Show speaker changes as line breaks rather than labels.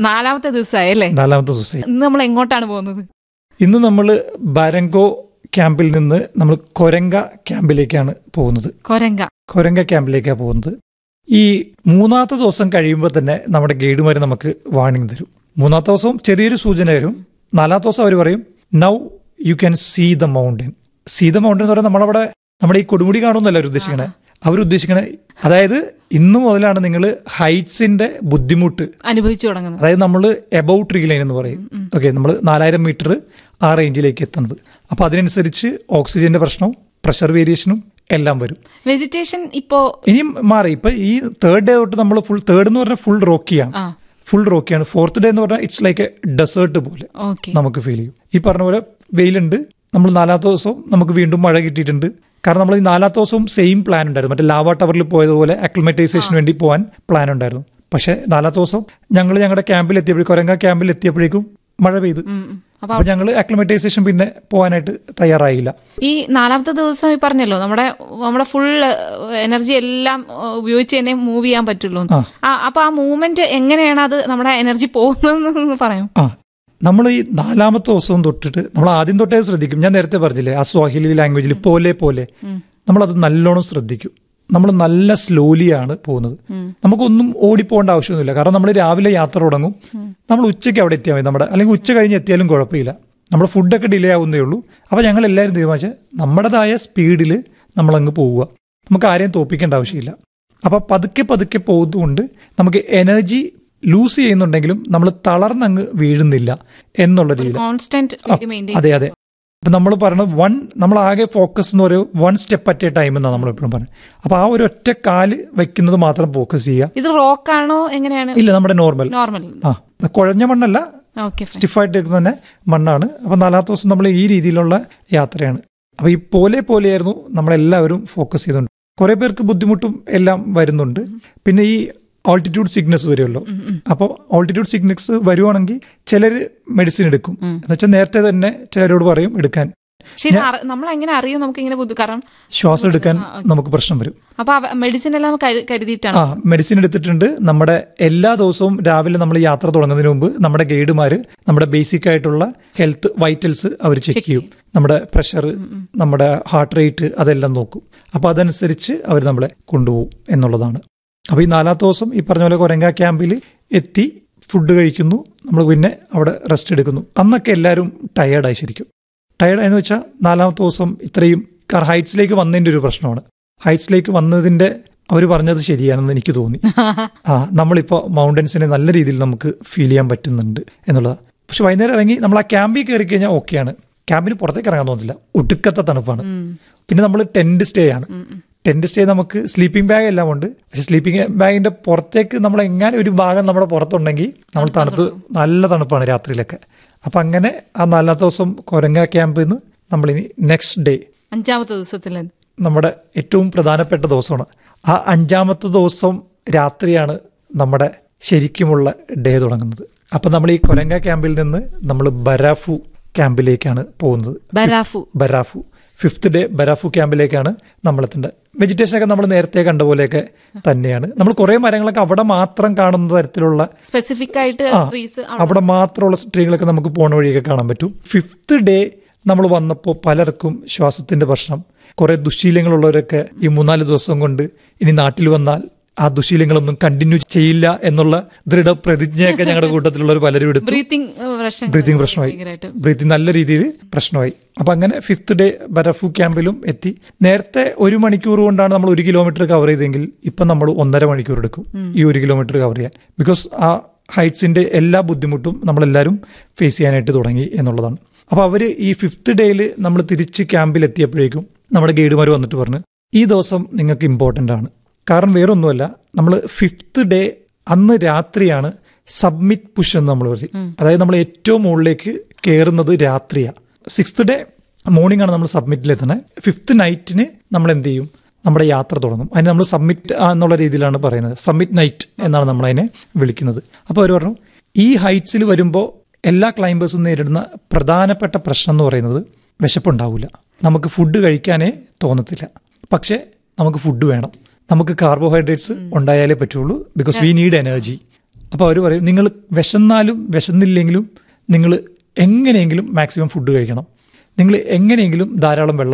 നാലാമത്തെ ദിവസമായി അല്ലേ
നാലാമത്തെ ദിവസം
ഇന്ന് നമ്മൾ എങ്ങോട്ടാണ് പോകുന്നത്
ഇന്ന് നമ്മൾ ബാരങ്കോ ക്യാമ്പിൽ നിന്ന് നമ്മൾ കൊരങ്ക ക്യാമ്പിലേക്കാണ് പോകുന്നത്
കൊരങ്ക
കൊരങ്ക ക്യാമ്പിലേക്കാണ് പോകുന്നത് ഈ മൂന്നാമത്തെ ദിവസം കഴിയുമ്പോൾ തന്നെ നമ്മുടെ ഗൈഡുമാർ നമുക്ക് വാണിംഗ് തരും മൂന്നാമത്തെ ദിവസം ചെറിയൊരു സൂചന തരും നാലാമത്തെ ദിവസം അവർ പറയും now you can see the mountain see the mountain എന്ന് പറയുന്നത് നമ്മളവിടെ നമ്മുടെ ഈ കൊടുമുടി കാണുമെന്നല്ല അവർ ഉദ്ദേശിക്കണേ അവർ ഉദ്ദേശിക്കണേ അതായത് ഇന്നു മുതലാണ് നിങ്ങൾ ഹൈറ്റ്സിന്റെ ബുദ്ധിമുട്ട്
അനുഭവിച്ചു തുടങ്ങുന്നത്
അതായത് നമ്മൾ എബൌട്ട് ട്രീ ലൈൻ എന്ന് പറയും ഓക്കെ നമ്മൾ നാലായിരം മീറ്റർ ആ റേഞ്ചിലേക്ക് എത്തുന്നത് അപ്പൊ അതിനനുസരിച്ച് ഓക്സിജന്റെ പ്രശ്നവും പ്രഷർ വേരിയേഷനും എല്ലാം വരും
വെജിറ്റേഷൻ ഇപ്പോ
ഇനിയും മാറി ഇപ്പൊ ഈ തേർഡ് ഡേ തൊട്ട് നമ്മൾ ഫുൾ തേർഡ് എന്ന് പറഞ്ഞാൽ ഫുൾ റോക്കിയാണ്
ആ
ഫുൾ റോക്കിയാണ് ഫോർത്ത് ഡേ എന്ന് പറഞ്ഞാൽ ഇറ്റ്സ് ലൈക്ക് എ ഡെസേർട്ട് പോലെ
ഓക്കെ
നമുക്ക് ഫീൽ ചെയ്യും ഈ പറഞ്ഞ പോലെ വെയിലുണ്ട് നമ്മൾ നാലാമത്തെ ദിവസം നമുക്ക് വീണ്ടും മഴ കിട്ടിയിട്ടുണ്ട് കാരണം നമ്മൾ ഈ നാലാമത്തെ ദിവസവും സെയിം പ്ലാൻ ഉണ്ടായിരുന്നു മറ്റേ ലാവ ടവറിൽ പോയതുപോലെ അക്ലിമറ്റൈസേഷന് വേണ്ടി പോകാൻ പ്ലാൻ ഉണ്ടായിരുന്നു പക്ഷേ നാലാമത്തെ ദിവസം ഞങ്ങൾ ഞങ്ങളുടെ ക്യാമ്പിൽ എത്തിയപ്പോഴേക്കും കൊരങ്ക ക്യാമ്പിൽ എത്തിയപ്പോഴേക്കും മഴ പെയ്തു
അപ്പൊ
അപ്പൊ ഞങ്ങൾ അക്ലിമറ്റൈസേഷൻ പിന്നെ പോകാനായിട്ട് തയ്യാറായില്ല
ഈ നാലാമത്തെ ദിവസം ഈ പറഞ്ഞല്ലോ നമ്മുടെ നമ്മുടെ ഫുൾ എനർജി എല്ലാം ഏഹ്, ഉപയോഗിച്ച് തന്നെ മൂവ് ചെയ്യാൻ പറ്റുള്ളൂ
ആ.
ആ, അപ്പൊ ആ മൂവ്മെന്റ് എങ്ങനെയാണ് അത് നമ്മുടെ എനർജി പോകുന്നതെന്ന് പറയും
ആ നമ്മൾ ഈ നാലാമത്തെ ദിവസവും തൊട്ടിട്ട് നമ്മൾ ആദ്യം തൊട്ടേ ശ്രദ്ധിക്കും ഞാൻ നേരത്തെ പറഞ്ഞില്ലേ ആ സ്വാഹിലി ലാംഗ്വേജിൽ പോലെ പോലെ നമ്മളത് നല്ലോണം ശ്രദ്ധിക്കും നമ്മൾ നല്ല സ്ലോലിയാണ് പോകുന്നത് നമുക്കൊന്നും ഓടിപ്പോകേണ്ട ആവശ്യമൊന്നുമില്ല കാരണം നമ്മൾ രാവിലെ യാത്ര തുടങ്ങും നമ്മൾ ഉച്ചയ്ക്ക് അവിടെ എത്തിയാൽ മതി നമ്മുടെ അല്ലെങ്കിൽ ഉച്ച കഴിഞ്ഞ് എത്തിയാലും കുഴപ്പമില്ല നമ്മുടെ ഫുഡൊക്കെ ഡിലേ ആവുന്നേ ഉള്ളൂ അപ്പോൾ ഞങ്ങൾ എല്ലാവരും തീരുമാനിച്ച് നമ്മുടേതായ സ്പീഡിൽ നമ്മളങ്ങ് പോവുക നമുക്ക് ആരെയും തോപ്പിക്കേണ്ട ആവശ്യമില്ല അപ്പോൾ പതുക്കെ പതുക്കെ പോകുന്നതുകൊണ്ട് നമുക്ക് എനർജി ലൂസ് ചെയ്യുന്നുണ്ടെങ്കിലും നമ്മൾ തളർന്നങ്ങ് വീഴുന്നില്ല എന്നുള്ള രീതിയിൽ
കോൺസ്റ്റന്റ് സ്പീഡ് മെയിൻറ്റെയിൻ
അതെ അതെ അപ്പൊ നമ്മൾ പറയുന്നത് വൺ നമ്മൾ ആകെ ഫോക്കസ് എന്ന് ഒരു one step at a time എന്നാണ് നമ്മൾ എപ്പോഴും പറയുന്നത് അപ്പൊ ആ ഒരു ഒറ്റ കാല് വെക്കുന്നത് മാത്രം ഫോക്കസ് ചെയ്യുക
ഇത് റോക്കാണോ എങ്ങനെയാണ്
ഇല്ല നമ്മുടെ നോർമൽ
നോർമൽ
ആ കുഴഞ്ഞ മണ്ണല്ല
ഓക്കെ
സ്റ്റിഫായിട്ട് എടുക്കുന്ന തന്നെ മണ്ണാണ് അപ്പൊ നാലാമത്തെ ദിവസം നമ്മൾ ഈ രീതിയിലുള്ള യാത്രയാണ് അപ്പൊ ഈ പോലെ പോലെയായിരുന്നു നമ്മളെല്ലാവരും ഫോക്കസ് ചെയ്തുകൊണ്ട് കുറെ പേർക്ക് ബുദ്ധിമുട്ടും എല്ലാം വരുന്നുണ്ട് പിന്നെ ഈ ഓൾട്ടിറ്റ്യൂഡ് സിക്നസ് വരുമല്ലോ അപ്പോൾ ഓൾട്ടിറ്റ്യൂഡ് സിക്നസ് വരുവാണെങ്കിൽ ചിലർ മെഡിസിൻ എടുക്കും എന്നുവെച്ചാൽ നേരത്തെ തന്നെ ചിലരോട് പറയും എടുക്കാൻ
പക്ഷെ ഇത് അറി- നമ്മൾ എങ്ങനെ അറിയും നമുക്ക് ഇങ്ങനെ ബുദ്ധി കാരണം
ശ്വാസം എടുക്കാൻ നമുക്ക് പ്രശ്നം വരും
അപ്പൊ മെഡിസിൻ എല്ലാം കരു- കരുതിയിട്ടാണ്
ആ മെഡിസിൻ എടുത്തിട്ടുണ്ട് നമ്മുടെ എല്ലാ ദിവസവും രാവിലെ നമ്മൾ യാത്ര തുടങ്ങുന്നതിന് മുമ്പ് നമ്മുടെ ഗൈഡുമാർ നമ്മുടെ ബേസിക് ആയിട്ടുള്ള ഹെൽത്ത് വൈറ്റൽസ് അവർ ചെക്ക് ചെയ്യും നമ്മുടെ പ്രഷർ നമ്മുടെ ഹാർട്ട് റേറ്റ് അതെല്ലാം നോക്കും അപ്പൊ അതനുസരിച്ച് അവർ നമ്മളെ കൊണ്ടുപോകും എന്നുള്ളതാണ് അപ്പൊ ഈ നാലാമത്തെ ദിവസം ഈ പറഞ്ഞ പോലെ കൊരങ്ക ക്യാമ്പിൽ എത്തി ഫുഡ് കഴിക്കുന്നു നമ്മൾ പിന്നെ അവിടെ റെസ്റ്റ് എടുക്കുന്നു അന്നൊക്കെ എല്ലാവരും ടയേർഡായി ശരിക്കും ടയേർഡായെന്ന് വെച്ചാൽ നാലാമത്തെ ദിവസം ഇത്രയും കാർ ഹൈറ്റ്സിലേക്ക് വന്നതിന്റെ ഒരു പ്രശ്നമാണ് ഹൈറ്റ്സിലേക്ക് വന്നതിന്റെ അവർ പറഞ്ഞത് ശരിയാണെന്ന് എനിക്ക് തോന്നി ആ നമ്മളിപ്പോൾ മൗണ്ടൻസിനെ നല്ല രീതിയിൽ നമുക്ക് ഫീൽ ചെയ്യാൻ പറ്റുന്നുണ്ട് എന്നുള്ളത് പക്ഷെ വൈകുന്നേരം ഇറങ്ങി നമ്മൾ ആ ക്യാമ്പിൽ കയറി കഴിഞ്ഞാൽ ഓക്കെയാണ് ക്യാമ്പിന് പുറത്തേക്ക് ഇറങ്ങാൻ തോന്നില്ല ഒടുക്കത്തെ തണുപ്പാണ് പിന്നെ നമ്മൾ ടെന്റ് സ്റ്റേ ആണ് ടെന്റ് സ്റ്റേ നമുക്ക് സ്ലീപ്പിംഗ് ബാഗ് എല്ലാം ഉണ്ട് പക്ഷെ സ്ലീപ്പിംഗ് ബാഗിന്റെ പുറത്തേക്ക് നമ്മൾ എങ്ങനെ ഒരു ഭാഗം നമ്മുടെ പുറത്തുണ്ടെങ്കിൽ നമ്മൾ തണുപ്പ് നല്ല തണുപ്പാണ് രാത്രിയിലൊക്കെ അപ്പൊ അങ്ങനെ ആ നാലാമത്തെ ദിവസം കൊരങ്ങ ക്യാമ്പിൽ നിന്ന് നമ്മളിനി നെക്സ്റ്റ് ഡേ
അഞ്ചാമത്തെ ദിവസത്തിൽ
നമ്മുടെ ഏറ്റവും പ്രധാനപ്പെട്ട ദിവസമാണ് ആ അഞ്ചാമത്തെ ദിവസം രാത്രിയാണ് നമ്മുടെ ശരിക്കുമുള്ള ഡേ തുടങ്ങുന്നത് അപ്പൊ നമ്മൾ ഈ കൊരങ്ക ക്യാമ്പിൽ നിന്ന് നമ്മൾ ബരാഫു ക്യാമ്പിലേക്കാണ് പോകുന്നത്
ബരാഫു
ബരാഫു ഫിഫ്ത്ത് ഡേ ബരാഫു ക്യാമ്പിലേക്കാണ് നമ്മൾ എത്തേണ്ടത് വെജിറ്റേഷൻ ഒക്കെ നമ്മൾ നേരത്തെ കണ്ട പോലെയൊക്കെ തന്നെയാണ് നമ്മൾ കുറെ മരങ്ങളൊക്കെ അവിടെ മാത്രം കാണുന്ന തരത്തിലുള്ള
സ്പെസിഫിക് ആയിട്ട്
ആ,
ട്രീസ്
അവിടെ മാത്രമുള്ള ട്രീകളൊക്കെ നമുക്ക് പോണ വഴിയൊക്കെ കാണാൻ പറ്റും ഫിഫ്ത്ത് ഡേ നമ്മൾ വന്നപ്പോൾ പലർക്കും ശ്വാസത്തിന്റെ പ്രശ്നം കുറെ ദുശീലങ്ങളുള്ളവരൊക്കെ ഈ മൂന്നാല് ദിവസം കൊണ്ട് ഇനി നാട്ടിൽ വന്നാൽ ആ ദുശീലങ്ങളൊന്നും കണ്ടിന്യൂ ചെയ്യില്ല എന്നുള്ള ദൃഢപ്രതിജ്ഞയൊക്കെ ഞങ്ങളുടെ കൂട്ടത്തിലുള്ളവർ പലരും എടുത്തു
ബ്രീത്തിങ് പ്രശ്നം
ബ്രീത്തിങ് പ്രശ്നമായി
ഭയങ്കരമായിട്ട്
ബ്രീത്തിങ് നല്ല രീതിയിൽ പ്രശ്നമായി അപ്പൊ അങ്ങനെ ഫിഫ്ത്ത് ഡേ ബരഫു ക്യാമ്പിലും എത്തി നേരത്തെ ഒരു മണിക്കൂർ കൊണ്ടാണ് നമ്മൾ ഒരു കിലോമീറ്റർ കവർ ചെയ്തെങ്കിൽ ഇപ്പൊ നമ്മൾ ഒന്നര മണിക്കൂർ എടുക്കും ഈ ഒരു കിലോമീറ്റർ കവർ ചെയ്യാൻ ബിക്കോസ് ആ ഹൈറ്റ്സിന്റെ എല്ലാ ബുദ്ധിമുട്ടും നമ്മളെല്ലാവരും ഫേസ് ചെയ്യാനായിട്ട് തുടങ്ങി എന്നുള്ളതാണ് അപ്പൊ അവര് ഈ ഫിഫ്ത്ത് ഡേയിൽ നമ്മൾ തിരിച്ച് ക്യാമ്പിൽ എത്തിയപ്പോഴേക്കും നമ്മുടെ ഗൈഡുമാർ വന്നിട്ട് പറഞ്ഞു ഈ ദിവസം നിങ്ങൾക്ക് ഇമ്പോർട്ടൻ്റ് ആണ് കാരണം വേറൊന്നുമല്ല നമ്മൾ ഫിഫ്ത്ത് ഡേ അന്ന് രാത്രിയാണ് സബ്മിറ്റ് പുഷ് എന്ന് നമ്മൾ പറയും അതായത് നമ്മൾ ഏറ്റവും മുകളിലേക്ക് കയറുന്നത് രാത്രിയാണ് സിക്സ്ത് ഡേ മോർണിംഗ് ആണ് നമ്മൾ സബ്മിറ്റിൽ എത്തുന്നത് ഫിഫ്ത്ത് നൈറ്റിന് നമ്മൾ എന്ത് ചെയ്യും നമ്മുടെ യാത്ര തുടങ്ങും അതിന് നമ്മൾ സബ്മിറ്റ് എന്നുള്ള രീതിയിലാണ് പറയുന്നത് സബ്മിറ്റ് നൈറ്റ് എന്നാണ് നമ്മൾ അതിനെ വിളിക്കുന്നത് അപ്പോൾ അവർ പറഞ്ഞു ഈ ഹൈറ്റ്സിൽ വരുമ്പോൾ എല്ലാ ക്ലൈംബേഴ്സും നേരിടുന്ന പ്രധാനപ്പെട്ട പ്രശ്നം എന്ന് പറയുന്നത് വിശപ്പുണ്ടാവില്ല നമുക്ക് ഫുഡ് കഴിക്കാനേ തോന്നത്തില്ല പക്ഷേ നമുക്ക് ഫുഡ് വേണം നമുക്ക് കാർബോഹൈഡ്രേറ്റ്സ് ഉണ്ടായാലേ പറ്റുള്ളൂ ബിക്കോസ് വി നീഡ് എനർജി അപ്പോൾ അവർ പറയും നിങ്ങൾ വിശന്നാലും വിശന്നില്ലെങ്കിലും നിങ്ങൾ എങ്ങനെയെങ്കിലും മാക്സിമം ഫുഡ് കഴിക്കണം നിങ്ങൾ എങ്ങനെയെങ്കിലും ധാരാളം വെള്ളം